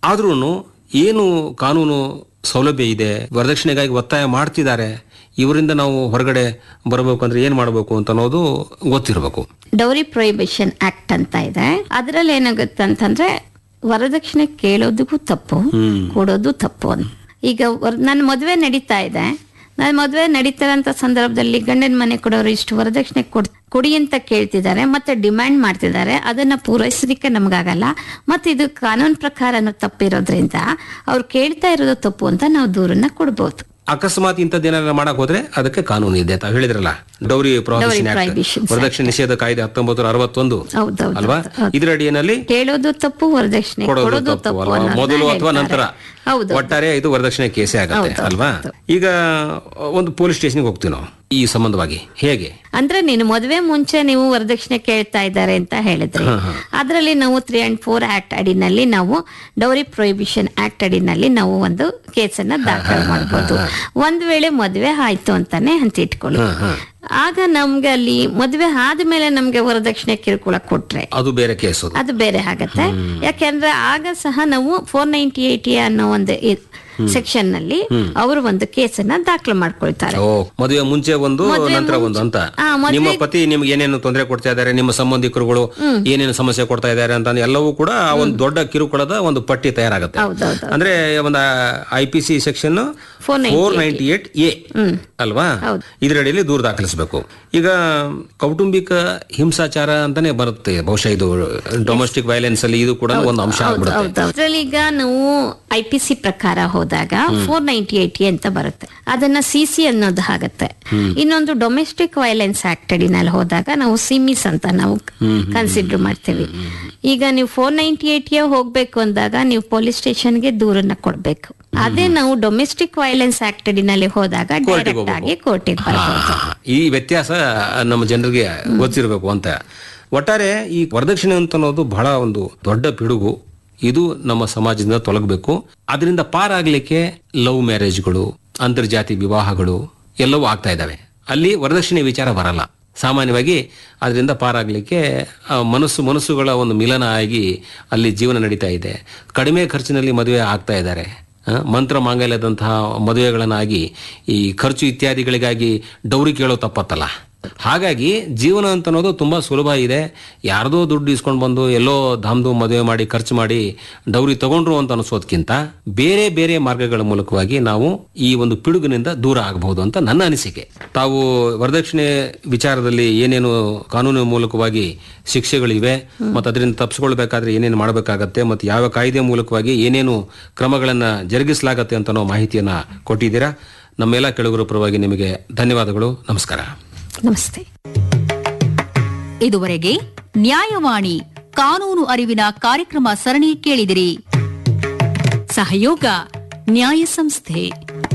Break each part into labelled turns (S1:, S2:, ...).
S1: ಆದ್ರೂ ಏನು ಕಾನೂನು ಸೌಲಭ್ಯ ಇದೆ ವರದಕ್ಷಿಣೆಗಾಗಿ ಒತ್ತಾಯ ಮಾಡ್ತಿದ್ದಾರೆ ಇವರಿಂದ ನಾವು ಹೊರಗಡೆ ಬರಬೇಕು ಅಂದ್ರೆ ಏನ್ ಮಾಡಬೇಕು ಅಂತ ಅನ್ನೋದು ಗೊತ್ತಿರಬೇಕು
S2: ಡೌರಿ ಪ್ರೊಹಿಬಿಷನ್ ಆಕ್ಟ್ ಅಂತ ಇದೆ ಅದರಲ್ಲಿ ಏನಾಗುತ್ತೆ ಅಂತಂದ್ರೆ ವರದಕ್ಷಿಣೆ ಕೇಳೋದಕ್ಕೂ ತಪ್ಪು ಕೊಡೋದು ತಪ್ಪು ಅಂತ ಈಗ ನನ್ನ ಮದುವೆ ನಡೀತಾ ಇದೆ ನನ್ನ ಮದುವೆ ನಡೀತಿರೋಂಥ ಸಂದರ್ಭದಲ್ಲಿ ಗಂಡನ ಮನೆ ಕೊಡೋರು ಇಷ್ಟು ವರದಕ್ಷಿಣೆ ಕೊಡ್ ಕೊಡಿ ಅಂತ ಕೇಳ್ತಿದ್ದಾರೆ ಮತ್ತೆ ಡಿಮ್ಯಾಂಡ್ ಮಾಡ್ತಿದ್ದಾರೆ ಅದನ್ನ ಪೂರೈಸಲಿಕ್ಕೆ ನಮಗಾಗಲ್ಲ ಮತ್ತೆ ಇದು ಕಾನೂನು ಪ್ರಕಾರನು ತಪ್ಪಿರೋದ್ರಿಂದ ಅವ್ರು ಕೇಳ್ತಾ ಇರೋದು ತಪ್ಪು ಅಂತ ನಾವು ದೂರನ್ನ ಕೊಡ್ಬೋದು
S1: ಅಕಸ್ಮಾತ್ ಇಂಥದ್ದೇನಾರ ಮಾಡಕ್ ಹೋದ್ರೆ ಅದಕ್ಕೆ ಕಾನೂನು ಇದೆ ಅಂತ ಹೇಳಿದ್ರಲ್ಲ ಡೌರಿ ಪ್ರೊಹಿಬಿಷನ್
S2: Prohibition
S1: ಆಕ್ಟ್ ವರದಕ್ಷಿಣೆ ನಿಷೇಧ ಕಾಯ್ದೆ ಹತ್ತೊಂಬತ್ತು ಅರವತ್ತೊಂದು
S2: ಹೌದೌದು
S1: ಅಲ್ವಾ ಇದರ ಅಡಿಯಲ್ಲಿ
S2: ಕೇಳೋದು ತಪ್ಪು ವರದಕ್ಷಿಣೆ
S1: ಕೊಡೋದು
S2: ಕೊಡೋದು
S1: ತಪ್ಪು
S2: ತಪ್ಪು
S1: ಅಲ್ವಾ
S2: ಅನ್ನೋದನ್ನ
S1: ಮೊದಲು ಅಥವಾ ನಂತರ
S2: ಹೇಳ್ತಾರೆ. ಹೌದು
S1: ಒಟ್ಟಾರೆ ಇದು ವರದಕ್ಷಿಣೆ ಕೇಸೇ ಆಗತ್ತೆ ಅಲ್ವಾ ಈಗ ಒಂದು ಪೊಲೀಸ್ ಸ್ಟೇಷನ್ಗೆ ಹೋಗ್ತೀವಿ ನಾವು ಈ ಸಂಬಂಧವಾಗಿ ಹೇಗೆ
S2: ಅಂದ್ರೆ ನೀನು ಮದುವೆ ಮುಂಚೆ ನೀವು ವರದಕ್ಷಿಣೆ ಕೇಳ್ತಾ ಇದ್ದಾರೆ ಅಂತ ಹೇಳಿದ್ರಿ ಅದರಲ್ಲಿ ನಾವು ತ್ರೀ ಅಂಡ್ ಫೋರ್ ಆಕ್ಟ್ ಅಡಿನಲ್ಲಿ ನಾವು ಡೌರಿ ಪ್ರೊಹಿಬಿಷನ್ ಆಕ್ಟ್ ಅಡಿನಲ್ಲಿ ನಾವು ಒಂದು ಕೇಸನ್ನ ದಾಖಲು ಮಾಡಬಹುದು ಒಂದ್ ವೇಳೆ ಮದುವೆ ಆಯ್ತು ಅಂತಾನೆ ಅಂತ ಇಟ್ಕೊಳ್ಳಿ ಆಗ ನಮ್ಗೆ ಅಲ್ಲಿ ಮದುವೆ ಆದ್ಮೇಲೆ ನಮ್ಗೆ ವರದಕ್ಷಿಣೆ ಕಿರುಕುಳ ಕೊಟ್ರೆ
S1: ಅದು ಬೇರೆ ಕೇಸು ಅದು.
S2: ಅದು ಬೇರೆ ಆಗತ್ತೆ ಯಾಕೆಂದ್ರೆ ಆಗ ಸಹ ನಾವು ಫೋರ್ ನೈಂಟಿ ಏಟ್ ಅನ್ನೋ ಒಂದು ಸೆಕ್ಷನ್ ನಲ್ಲಿ ಅವರು ಒಂದು ಕೇಸನ್ನ ದಾಖಲು ಮಾಡ್ಕೊಳ್ತಾರೆ
S1: ಓ ಮದುವೆ ಮುಂಚೆ ಒಂದು
S2: ಮದುವೆ
S1: ನಂತರ ಒಂದು ಅಂತ
S2: ಆ, ಮದುವೆ-
S1: ನಿಮ್ಮ ಪತಿ ನಿಮ್ಗೆ ಏನೇನು ತೊಂದರೆ ಕೊಡ್ತಾ ಇದ್ದಾರೆ ನಿಮ್ಮ ಸಂಬಂಧಿಕರುಗಳು ಏನೇನು ಸಮಸ್ಯೆ ಕೊಡ್ತಾ ಇದ್ದಾರೆ ಅಂತ ಎಲ್ಲವೂ ಕೂಡ ಆ ಒಂದು ದೊಡ್ಡ ಕಿರುಕುಳದ ಒಂದು ಪಟ್ಟಿ ತಯಾರಾಗುತ್ತೆ
S2: ಹೌದೌದು
S1: ಅಂದ್ರೆ ಒಂದು I P C section
S2: 498
S1: four ninety eight A ಅಲ್ವಾ ಇದರಡಿಯಲ್ಲಿ ದೂರ ದಾಖಲಿಸಬೇಕು ಈಗ ಕೌಟುಂಬಿಕ ಹಿಂಸಾಚಾರ ಅಂತಾನೆ ಬರುತ್ತೆ ಬಹುಶಃ ಇದು ಡೊಮೆಸ್ಟಿಕ್ ವೈಲೆನ್ಸ್ ಅಲ್ಲಿ ಇದು ಕೂಡ ಒಂದು ಅಂಶ ಆಗ್ಬಿಡುತ್ತೆ
S2: ಅದ್ರಲ್ಲಿ ಈಗ ನಾವು ಐ ಪಿ ಸಿ ಪ್ರಕಾರ ಹೋದಾಗ ಫೋರ್ ನೈಂಟಿ ಏಟ್ ಅಂತ ಬರುತ್ತೆ ಅದನ್ನ ಸಿ ಸಿ ಅನ್ನೋದು ಆಗತ್ತೆ ಇನ್ನೊಂದು ಡೊಮೆಸ್ಟಿಕ್ ವೈಲೆನ್ಸ್ ಆಕ್ಟ್ ಅಡಿನಲ್ಲಿ ಹೋದಾಗ ನಾವು ಸಿಮಿಸ್ ಅಂತ ನಾವು ಕನ್ಸಿಡರ್ ಮಾಡ್ತೀವಿ ಈಗ ನೀವು ಫೋರ್ ನೈಂಟಿ ಏಟ್ ಹೋಗ್ಬೇಕು ಅಂದಾಗ ನೀವು ಪೊಲೀಸ್ ಸ್ಟೇಷನ್ಗೆ ದೂರನ್ನ ಕೊಡ್ಬೇಕು ಅದೇ ನಾವು ಡೊಮೆಸ್ಟಿಕ್ ವೈಲೆನ್ಸ್ ಆಕ್ಟ್ ಅಡಿನಲ್ಲಿ ಹೋದಾಗ ಡೈರೆಕ್ಟ್ ಆಗಿ ಕೋರ್ಟಿಗೆ ಬರ್ಬೋದು
S1: ಈ ವ್ಯತ್ಯಾಸ ನಮ್ಮ ಜನರಿಗೆ ಗೊತ್ತಿರಬೇಕು ಅಂತ ಒಟ್ಟಾರೆ ಈ ವರದಕ್ಷಿಣೆ ಅಂತ ಅನ್ನೋದು ಬಹಳ ಒಂದು ದೊಡ್ಡ ಪಿಡುಗು ಇದು ನಮ್ಮ ಸಮಾಜದಿಂದ ತೊಲಗಬೇಕು ಅದರಿಂದ ಪಾರಾಗ್ಲಿಕ್ಕೆ ಲವ್ ಮ್ಯಾರೇಜ್ಗಳು ಅಂತರ್ಜಾತಿ ವಿವಾಹಗಳು ಎಲ್ಲವೂ ಆಗ್ತಾ ಇದ್ದಾವೆ ಅಲ್ಲಿ ವರದಕ್ಷಿಣೆ ವಿಚಾರ ಬರಲ್ಲ ಸಾಮಾನ್ಯವಾಗಿ ಅದರಿಂದ ಪಾರಾಗ್ಲಿಕ್ಕೆ ಆ, ಮನಸ್ಸು ಮನಸ್ಸುಗಳ ಒಂದು ಮಿಲನ ಆಗಿ ಅಲ್ಲಿ ಜೀವನ ನಡೀತಾ ಇದೆ ಕಡಿಮೆ ಖರ್ಚಿನಲ್ಲಿ ಮದುವೆ ಆಗ್ತಾ ಇದ್ದಾರೆ ಆ, ಮಂತ್ರ ಮಾಂಗಲ್ಯದಂತಹ ಮದುವೆಗಳನ್ನಾಗಿ ಈ ಖರ್ಚು ಇತ್ಯಾದಿಗಳಿಗಾಗಿ ಡೌರಿ ಕೇಳೋ ತಪ್ಪತ್ತಲ್ಲ ಹಾಗಾಗಿ ಜೀವನ ಅಂತ ಅನ್ನೋದು ತುಂಬಾ ಸುಲಭ ಇದೆ ಯಾರ್ದೋ ದುಡ್ಡು ಇಸ್ಕೊಂಡು ಬಂದು ಎಲ್ಲೋ ಧಾಮ್ದು ಮದುವೆ ಮಾಡಿ ಖರ್ಚು ಮಾಡಿ ಡೌರಿ ತಗೊಂಡ್ರು ಅಂತ ಅನಿಸೋದ್ಕಿಂತ ಬೇರೆ ಬೇರೆ ಮಾರ್ಗಗಳ ಮೂಲಕವಾಗಿ ನಾವು ಈ ಒಂದು ಪಿಡುಗಿನಿಂದ ದೂರ ಆಗಬಹುದು ಅಂತ ನನ್ನ ಅನಿಸಿಕೆ ತಾವು ವರದಕ್ಷಿಣೆ ವಿಚಾರದಲ್ಲಿ ಏನೇನು ಕಾನೂನು ಮೂಲಕವಾಗಿ ಶಿಕ್ಷೆಗಳಿವೆ ಮತ್ತು ಅದರಿಂದ ತಪ್ಪಿಸ್ಕೊಳ್ಬೇಕಾದ್ರೆ ಏನೇನು ಮಾಡಬೇಕಾಗತ್ತೆ ಮತ್ತು ಯಾವ ಕಾಯ್ದೆ ಮೂಲಕವಾಗಿ ಏನೇನು ಕ್ರಮಗಳನ್ನ ಜರುಗಿಸಲಾಗತ್ತೆ ಅಂತ ಅನ್ನೋ ಮಾಹಿತಿಯನ್ನ ಕೊಟ್ಟಿದ್ದೀರಾ ನಮ್ಮೆಲ್ಲ ಕೆಳಗರ ಪರವಾಗಿ ನಿಮಗೆ ಧನ್ಯವಾದಗಳು ನಮಸ್ಕಾರ
S2: ನಮಸ್ತೆ
S3: ಇದುವರೆಗೆ ನ್ಯಾಯವಾಣಿ ಕಾನೂನು ಅರಿವಿನ ಕಾರ್ಯಕ್ರಮ ಸರಣಿ ಕೇಳಿದಿರಿ ಸಹಯೋಗ ನ್ಯಾಯ ಸಂಸ್ಥೆ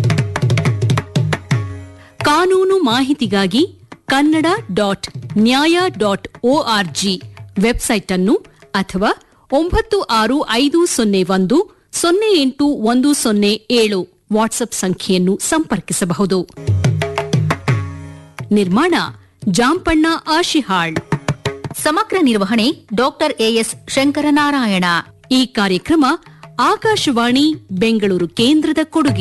S3: ಕಾನೂನು ಮಾಹಿತಿಗಾಗಿ Kannada dot Nyaya dot O R G website ಅನ್ನು ಅಥವಾ ಒಂಬತ್ತು ಆರು ಐದು ಸೊನ್ನೆ ಒಂದು ಸೊನ್ನೆ ಎಂಟು ಒಂದು ಸೊನ್ನೆ ಏಳು ವಾಟ್ಸ್ಆಪ್ ಸಂಖ್ಯೆಯನ್ನು ಸಂಪರ್ಕಿಸಬಹುದು ನಿರ್ಮಾಣ ಜಾಂಪಣ್ಣ ಆಶಿಹಾಳ್ ಸಮಗ್ರ ನಿರ್ವಹಣೆ ಡಾಕ್ಟರ್ ಎಎಸ್ ಶಂಕರನಾರಾಯಣ ಈ ಕಾರ್ಯಕ್ರಮ ಆಕಾಶವಾಣಿ ಬೆಂಗಳೂರು ಕೇಂದ್ರದ ಕೊಡುಗೆ